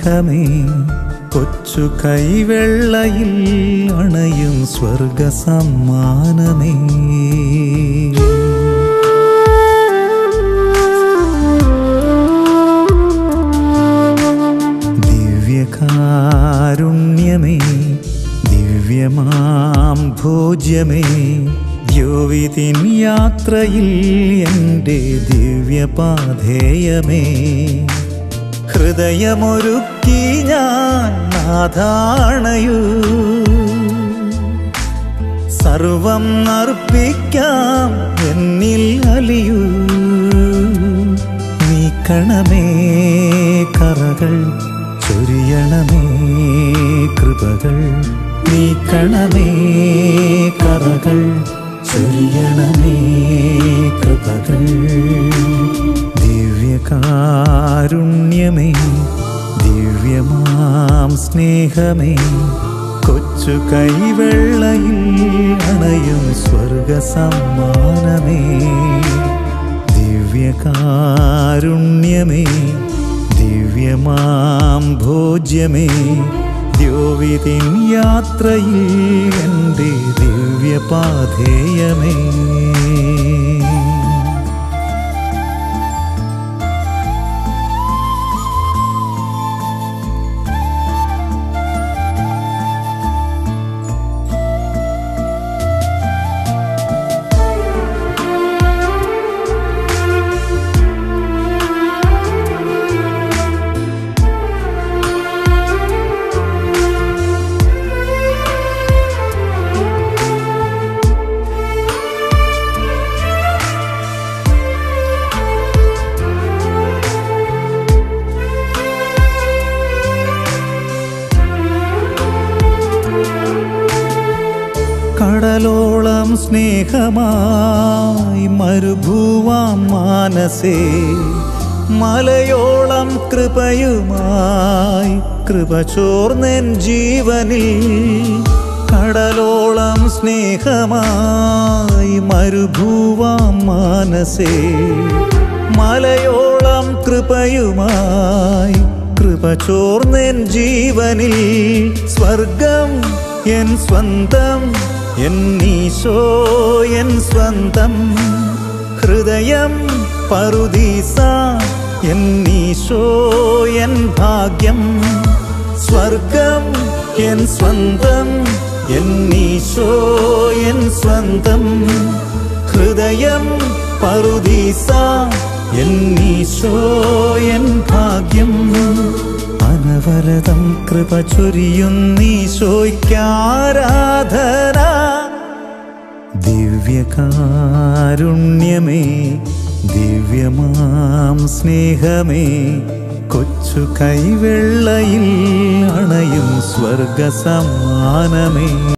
സ്നേഹമേ കൊച്ചു കൈവെള്ളയിൽ അണയും സ്വർഗ സമ്മാനമേ ദിവ്യകാരുണ്യമേ ദിവ്യമാം ഭോജ്യമേ ദ്യോവിതിൻ യാത്രയിൽ എൻ്റെ ദിവ്യപാധേയമേ ഹൃദയമൊരുക്കി ഞാൻ നാഥാണയൂ സർവം അർപ്പിക്കാം എന്നിൽ അലിയൂ നീക്കണമേ കറകൾ ചൊരിയണമേ കൃപകൾ നീക്കണമേ കറകൾ ചൊരിയണമേ കൃപകൾ ദിവ്യകാരുണ്യമേ ദിവ്യമാം സ്നേഹമേ കൊച്ചു കൈവെള്ളയിൽ അണയും സ്വർഗ സമ്മാനമേ ദിവ്യകാരുണ്യമേ ദിവ്യമാം ഭോജ്യമേ ദ്യോവിതിൻ യാത്രയിൽ എൻ്റെ ദിവ്യപാധേയമേ കടലോളം സ്നേഹമായി മരുഭൂവാം മാനസേ മലയോളം കൃപയുമായി കൃപ ചോർന്നെൻ ജീവനിൽ കടലോളം സ്നേഹമായി മരുഭൂവാം മാനസേ മലയോളം കൃപയുമായി കൃപ ചോർന്നെൻ ജീവനിൽ സ്വർഗം എൻ സ്വന്തം എന്നീശോ എൻ സ്വന്തം ഹൃദയം പറുദീസ എന്നീശോ എൻ ഭാഗ്യം സ്വർഗം എൻ സ്വന്തം എന്നീശോ എൻ സ്വന്തം ഹൃദയം പറുദീസ എന്നീശോ എൻ ഭാഗ്യം അനവരതം കൃപ ചൊരിയുന്നീശോയ്ക്കാരാധന ദിവ്യകാരുണ്യമേ ദിവ്യമാം സ്നേഹമേ കൊച്ചു കൈവെള്ളയിൽ അണയും സ്വർഗ സമ്മാനമേ